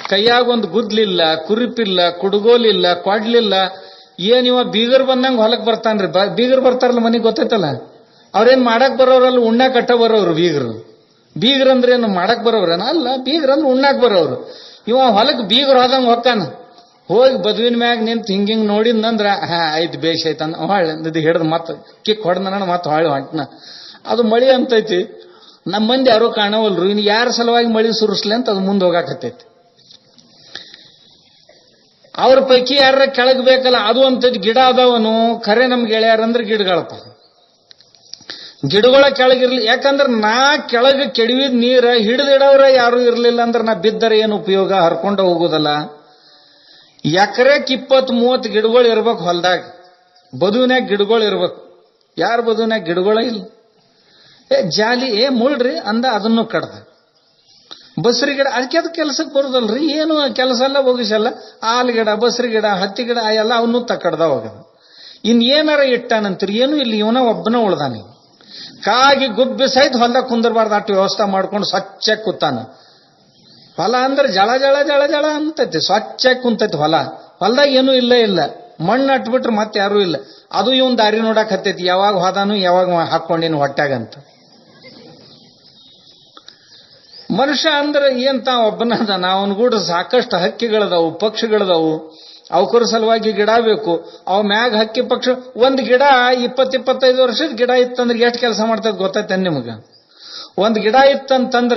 ಕೈಯಾಗ ಒಂದು ಗುದ್ಲಿಲ್ಲ ಕುರಿಪಿಲ್ಲ ಕುಡುಗೋಲಿಲ್ಲ ಕೊಡ್ಲಿಲ್ಲ ಏನ್ ಇವ ಬೀಗರ್ ಬಂದಂಗ ಹೊಲಕ್ ಬರ್ತಾನ್ರಿ ಬ- ಬೀಗರ್ ಬರ್ತಾರಲ್ಲ ಮನಿಗ್ ಗೊತ್ತೈತಲ್ಲ ಅವ್ರೇನ್ ಮಾಡಕ್ ಬರೋರಲ್ಲ ಉಣ್ಣಾಕ್ ಕಟ್ಟ ಬರೋರು ಬೀಗರು ಬೀಗ್ರ ಅಂದ್ರೆ ಏನು ಮಾಡಕ್ ಬರೋರೇನ ಅಲ್ಲ ಬೀಗ್ರ ಅಂದ್ರೆ ಉಣ್ಣಾಕ್ ಬರೋರು ಇವ ಹೊಲಕ್ ಬೀಗ್ರ ಹೋದಂಗ ಹೊಕ್ಕಾನ ಹೋಗಿ ಬದುವಿನ ಮ್ಯಾಗ ನಿಂತು ಹಿಂಗ ಹಿಂಗ್ ನೋಡಿದ್ನಂದ್ರ ಹಾ ಆಯ್ತು ಬೇಷ್ ಆಯ್ತಂದ ಹೊಳ್ಳಿ ಇದು ಹಿಡ್ದು ಮತ್ತ ಕಿಕ್ ಹೊಡೆದ ಮತ್ತೆ ಹೊಳ್ಳಿ ಹೊಂಟ್ನ ಅದು ಮಳಿ ಅಂತೈತಿ ನಮ್ಮ ಮಂದಿ ಯಾರು ಕಾಣವಲ್ರು ಇನ್ನು ಯಾರ ಸಲುವಾಗಿ ಮಳಿ ಸುರಿಸ್ಲಿ ಅಂತ ಅದು ಮುಂದೆ ಹೋಗಾಕತ್ತೈತಿ ಅವ್ರ ಪೈಕಿ ಯಾರ ಕೆಳಗ್ ಬೇಕಲ್ಲ ಅದು ಅಂತೈತಿ ಗಿಡ ಅದಾವನು ಖರೆ ನಮ್ಗೆ ಗೆಳೆಯಾರಂದ್ರೆ ಗಿಡಗಳಪ್ಪ ಗಿಡಗಳ ಕೆಳಗಿರ್ಲಿ ಯಾಕಂದ್ರೆ ನಾ ಕೆಳಗ ಕೆಡವಿದ ನೀರ ಹಿಡಿದಿಡವ್ರ ಯಾರು ಇರ್ಲಿಲ್ಲ ಅಂದ್ರೆ ನಾ ಬಿದ್ದರೆ ಏನು ಉಪಯೋಗ ಹರ್ಕೊಂಡ ಹೋಗುದಲ್ಲ ಎಕರೆಕ್ ಇಪ್ಪತ್ ಮೂವತ್ ಗಿಡಗಳು ಇರ್ಬೇಕು ಹೊಲ್ದಾಗ ಬದುವಿನ್ಯಾಗ ಗಿಡಗಳು ಇರ್ಬೇಕು ಯಾರ ಬದುವಿನ್ಯಾಗ ಗಿಡಗಳ ಇಲ್ಲ ಏ ಜಾಲಿ ಏ ಮುಳ್ರಿ ಅಂದ ಅದನ್ನು ಕಡ್ದ ಬಸ್ರಿ ಗಿಡ ಅದಕ್ಕೆ ಅದು ಕೆಲಸಕ್ಕೆ ಬರುದಲ್ರಿ ಏನು ಕೆಲಸ ಎಲ್ಲ ಹೋಗಿಸಲ್ಲ ಆಲ್ ಗಿಡ ಬಸ್ರಿ ಗಿಡ ಹತ್ತಿ ಗಿಡ ಆ ಎಲ್ಲ ಅವನು ತಕ್ಕಡ್ದ ಹೋಗದ ಇನ್ ಏನಾರ ಇಟ್ಟಾನಂತೀರಿ ಏನು ಇಲ್ಲಿ ಇವನ ಒಬ್ಬನ ಉಳ್ದಾನೆ ಕಾಗಿ ಗುಬ್ಬಿ ಸಹಿತ ಹೊಲ್ದಾಗ ಕುಂದರ್ಬಾರ್ದು ಅಷ್ಟು ವ್ಯವಸ್ಥೆ ಮಾಡ್ಕೊಂಡು ಸ್ವಚ್ಛ ಕೂತಾನ ಹೊಲ ಅಂದ್ರೆ ಜಳ ಜಳ ಜಳ ಜಳ ಅಂತೈತಿ ಸ್ವಚ್ಛ ಕುಂತೈತಿ ಹೊಲ ಹೊಲ್ದಾಗ ಏನೂ ಇಲ್ಲ ಇಲ್ಲ ಮಣ್ಣು ಅಟ್ಬಿಟ್ರೆ ಮತ್ತೆ ಯಾರೂ ಇಲ್ಲ ಅದು ಇವನ್ ದಾರಿ ನೋಡಕ್ ಹತ್ತೈತಿ ಯಾವಾಗ ಹೋದಾನು ಯಾವಾಗ ಹಾಕೊಂಡಿನ ಹೊಟ್ಯಾಗಂತ ಮನುಷ್ಯ ಅಂದ್ರೆ ಏನ್ ತಾ ಒಬ್ಬನ ಅದಾನ ಅವನ ಕೂಡ ಸಾಕಷ್ಟು ಹಕ್ಕಿಗಳದಾವು ಪಕ್ಷಿಗಳದಾವು ಅವಕರ ಸಲುವಾಗಿ ಗಿಡ ಬೇಕು ಅವ ಮ್ಯಾಗ ಹಕ್ಕಿ ಪಕ್ಷಿ ಒಂದ್ ಗಿಡ ಇಪ್ಪತ್ ಇಪ್ಪತ್ತೈದು ವರ್ಷದ ಗಿಡ ಇತ್ತಂದ್ರೆ ಎಷ್ಟು ಕೆಲಸ ಮಾಡ್ತೈತೆ ಗೊತ್ತೈತೆ ನಿಮಗ ಒಂದ್ ಗಿಡ ಇತ್ತಂತಂದ್ರ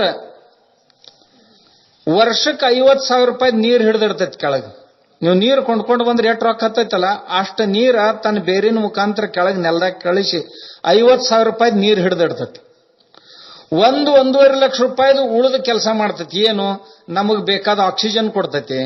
ವರ್ಷಕ್ಕೆ ಐವತ್ ಸಾವಿರ ರೂಪಾಯಿ ನೀರ್ ಹಿಡಿದಿರ್ತೈತಿ ಕೆಳಗೆ ನೀವು ನೀರು ಕೊಂಡ್ಕೊಂಡು ಬಂದ್ರೆ ಎಷ್ಟು ರೊಕ್ಕ ಹತ್ತೈತಲ್ಲ ಅಷ್ಟು ನೀರ ತನ್ನ ಬೇರಿನ ಮುಖಾಂತರ ಕೆಳಗೆ ನೆಲದಾಗ ಕಳಿಸಿ ಐವತ್ ಸಾವಿರ ರೂಪಾಯಿ ನೀರು ಹಿಡಿದಿಡ್ತೈತಿ ಒಂದು ಒಂದೂವರೆ ಲಕ್ಷ ರೂಪಾಯಿದು ಉಳಿದ ಕೆಲಸ ಮಾಡ್ತೈತಿ ಏನು ನಮಗ್ ಬೇಕಾದ ಆಕ್ಸಿಜನ್ ಕೊಡ್ತೈತಿ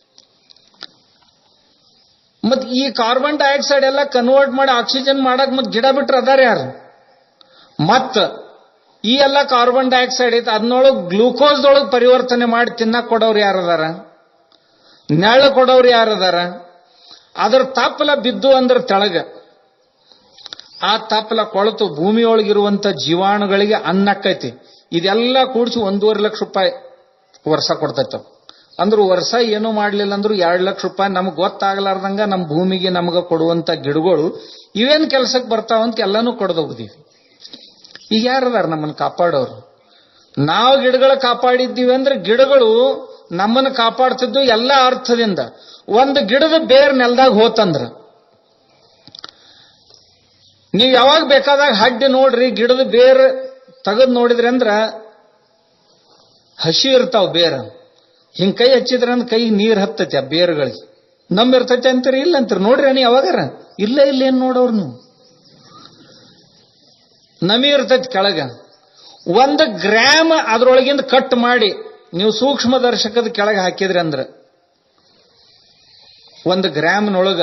ಮತ್ ಈ ಕಾರ್ಬನ್ ಡೈಆಕ್ಸೈಡ್ ಎಲ್ಲ ಕನ್ವರ್ಟ್ ಮಾಡಿ ಆಕ್ಸಿಜನ್ ಮಾಡಕ್ ಮತ್ ಗಿಡ ಬಿಟ್ರ ಅದಾರ ಯಾರು ಮತ್ ಈ ಎಲ್ಲ ಕಾರ್ಬನ್ ಡೈಆಕ್ಸೈಡ್ ಐತೆ ಅದನ್ನೊಳಗ್ ಗ್ಲೂಕೋಸ್ದೊಳಗ್ ಪರಿವರ್ತನೆ ಮಾಡಿ ತಿನ್ನಕ್ ಕೊಡೋರು ಯಾರದಾರ ನೆಳ ಕೊಡೋರು ಯಾರದಾರ ಅದ್ರ ತಪ್ಪಲ ಬಿದ್ದು ಅಂದ್ರ ತೆಳಗ ಆ ತಪ್ಪಲ ಕೊಳತು ಭೂಮಿಯೊಳಗಿರುವಂತ ಜೀವಾಣುಗಳಿಗೆ ಅನ್ನಕ್ಕೈತಿ ಇದೆಲ್ಲ ಕೂಡಿಸಿ ಒಂದೂವರೆ ಲಕ್ಷ ರೂಪಾಯಿ ವರ್ಷ ಕೊಡ್ತೈತ ಅಂದ್ರು ವರ್ಷ ಏನೂ ಮಾಡ್ಲಿಲ್ಲ ಅಂದ್ರು ಎರಡ್ ಲಕ್ಷ ರೂಪಾಯಿ ನಮ್ಗೆ ಗೊತ್ತಾಗ್ಲಾರ್ದಂಗ ನಮ್ಮ ಭೂಮಿಗೆ ನಮಗ ಕೊಡುವಂತ ಗಿಡಗಳು ಇವೇನ್ ಕೆಲ್ಸಕ್ಕೆ ಬರ್ತಾವಂತ ಎಲ್ಲಾನು ಕೊಡ್ದೋಗ್ದೀವಿ ಈಗ ಯಾರದಾರ ನಮ್ಮನ್ನ ಕಾಪಾಡೋರು ನಾವು ಗಿಡಗಳ ಕಾಪಾಡಿದ್ದೀವಿ ಅಂದ್ರೆ ಗಿಡಗಳು ನಮ್ಮನ್ನ ಕಾಪಾಡ್ತಿದ್ದು ಎಲ್ಲ ಅರ್ಥದಿಂದ ಒಂದು ಗಿಡದ ಬೇರ್ ನೆಲದಾಗ ಹೋತಂದ್ರ ನೀವು ಯಾವಾಗ ಬೇಕಾದಾಗ ಹಡ್ಡಿ ನೋಡ್ರಿ ಗಿಡದ ಬೇರ್ ತೆಗೆದು ನೋಡಿದ್ರಿ ಅಂದ್ರ ಹಸಿ ಇರ್ತಾವ ಬೇರ ಹಿಂಗ್ ಕೈ ಹಚ್ಚಿದ್ರ ಅಂದ್ ಕೈ ನೀರ್ ಹತ್ತೈತಿ ಆ ಬೇರುಗಳಿಗೆ ನಮ್ ಇರ್ತೈತಿ ಅಂತೀರಿ ಇಲ್ಲ ಅಂತೀರಿ ನೋಡ್ರಿ ಅಣಿ ಯಾವಾಗಾರ ಇಲ್ಲ ಇಲ್ಲ ಏನ್ ನೋಡೋರು ನೀವು ನಮಿ ಇರ್ತೈತಿ ಕೆಳಗ ಒಂದು ಗ್ರಾಮ್ ಅದ್ರೊಳಗಿಂದ ಕಟ್ ಮಾಡಿ ನೀವು ಸೂಕ್ಷ್ಮ ದರ್ಶಕದ ಕೆಳಗೆ ಹಾಕಿದ್ರಿ ಅಂದ್ರ ಒಂದು ಗ್ರಾಮ್ನೊಳಗ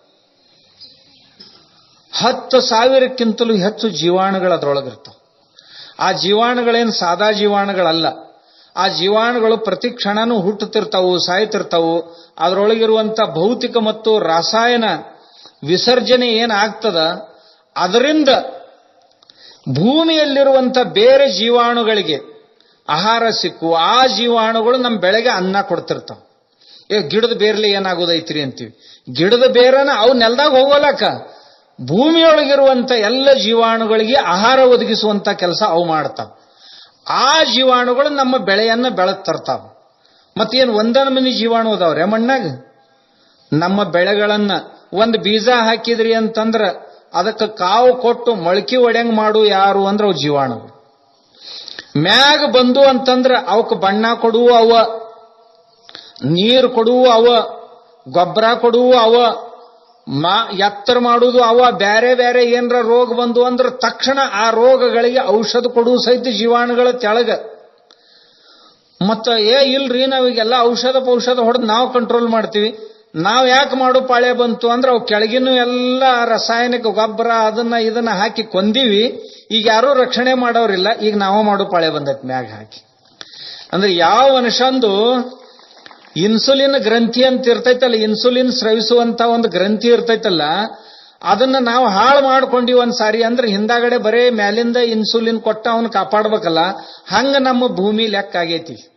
ಹತ್ತು ಸಾವಿರಕ್ಕಿಂತಲೂ ಹೆಚ್ಚು ಜೀವಾಣುಗಳು ಅದ್ರೊಳಗಿರ್ತಾವ ಆ ಜೀವಾಣುಗಳೇನು ಸಾದಾ ಜೀವಾಣುಗಳಲ್ಲ ಆ ಜೀವಾಣುಗಳು ಪ್ರತಿ ಕ್ಷಣನೂ ಹುಟ್ಟುತ್ತಿರ್ತಾವು ಸಾಯ್ತಿರ್ತಾವು ಅದರೊಳಗಿರುವಂತ ಭೌತಿಕ ಮತ್ತು ರಾಸಾಯನ ವಿಸರ್ಜನೆ ಏನಾಗ್ತದ ಅದರಿಂದ ಭೂಮಿಯಲ್ಲಿರುವಂತ ಬೇರೆ ಜೀವಾಣುಗಳಿಗೆ ಆಹಾರ ಸಿಕ್ಕು ಆ ಜೀವಾಣುಗಳು ನಮ್ಮ ಬೆಳೆಗೆ ಅನ್ನ ಕೊಡ್ತಿರ್ತಾವ ಏ ಗಿಡದ ಬೇರ್ಲಿ ಏನಾಗೋದೈತ್ರಿ ಅಂತೀವಿ ಗಿಡದ ಬೇರನ ಅವು ನೆಲದಾಗ ಹೋಗೋಲಕ್ಕ ಭೂಮಿಯೊಳಗಿರುವಂತ ಎಲ್ಲ ಜೀವಾಣುಗಳಿಗೆ ಆಹಾರ ಒದಗಿಸುವಂತ ಕೆಲಸ ಅವು ಮಾಡ್ತಾವ ಆ ಜೀವಾಣುಗಳು ನಮ್ಮ ಬೆಳೆಯನ್ನ ಬೆಳತ್ ತರ್ತಾವ ಮತ್ತೇನು ಒಂದ ನಮನಿ ಜೀವಾಣು ಅದಾವ್ರೆ ಮಣ್ಣಾಗ ನಮ್ಮ ಬೆಳೆಗಳನ್ನ ಒಂದು ಬೀಜ ಹಾಕಿದ್ರಿ ಅಂತಂದ್ರ ಅದಕ್ಕೆ ಕಾವು ಕೊಟ್ಟು ಮೊಳಕೆ ಒಡೆಂಗ್ ಮಾಡು ಯಾರು ಅಂದ್ರೆ ಅವು ಜೀವಾಣುಗಳು ಮ್ಯಾಗ ಬಂದು ಅಂತಂದ್ರ ಅವಕ್ಕೆ ಬಣ್ಣ ಕೊಡುವ ಅವ ನೀರು ಕೊಡುವ ಅವ ಗೊಬ್ಬರ ಕೊಡುವ ಅವ ಮಾ ಎತ್ತರ ಮಾಡುವುದು ಅವ ಬೇರೆ ಬೇರೆ ಏನರ ರೋಗ ಬಂದು ಅಂದ್ರೆ ತಕ್ಷಣ ಆ ರೋಗಗಳಿಗೆ ಔಷಧ ಕೊಡುವ ಸಹಿತ ಜೀವಾಣುಗಳ ತೆಳಗ ಮತ್ತ ಏ ಇಲ್ರಿ ನಾವೀಗೆಲ್ಲ ಔಷಧ ಔಷಧ ಹೊಡೆದು ನಾವು ಕಂಟ್ರೋಲ್ ಮಾಡ್ತೀವಿ ನಾವ್ ಯಾಕೆ ಮಾಡು ಪಾಳೆ ಬಂತು ಅಂದ್ರೆ ಅವು ಕೆಳಗಿನೂ ಎಲ್ಲ ರಾಸಾಯನಿಕ ಗೊಬ್ಬರ ಅದನ್ನ ಇದನ್ನ ಹಾಕಿ ಕೊಂದೀವಿ ಈಗ ಯಾರೂ ರಕ್ಷಣೆ ಮಾಡೋರಿಲ್ಲ ಈಗ ನಾವು ಮಾಡು ಪಾಳೆ ಬಂದೈತಿ ಮ್ಯಾಗ ಹಾಕಿ ಅಂದ್ರೆ ಯಾವ ಮನುಷ್ಯಂದು ಇನ್ಸುಲಿನ್ ಗ್ರಂಥಿ ಅಂತ ಇರ್ತೈತಲ್ಲ ಇನ್ಸುಲಿನ್ ಸ್ರವಿಸುವಂತ ಒಂದು ಗ್ರಂಥಿ ಇರ್ತೈತಲ್ಲ ಅದನ್ನ ನಾವು ಹಾಳು ಮಾಡ್ಕೊಂಡಿವಿ ಒಂದ್ ಸಾರಿ ಅಂದ್ರೆ ಹಿಂದಾಗಡೆ ಬರೇ ಮ್ಯಾಲಿಂದ ಇನ್ಸುಲಿನ್ ಕೊಟ್ಟ ಅವನ್ ಕಾಪಾಡ್ಬೇಕಲ್ಲ ಹಂಗ ನಮ್ಮ ಭೂಮಿ ಲೆಕ್ಕ ಆಗೈತಿ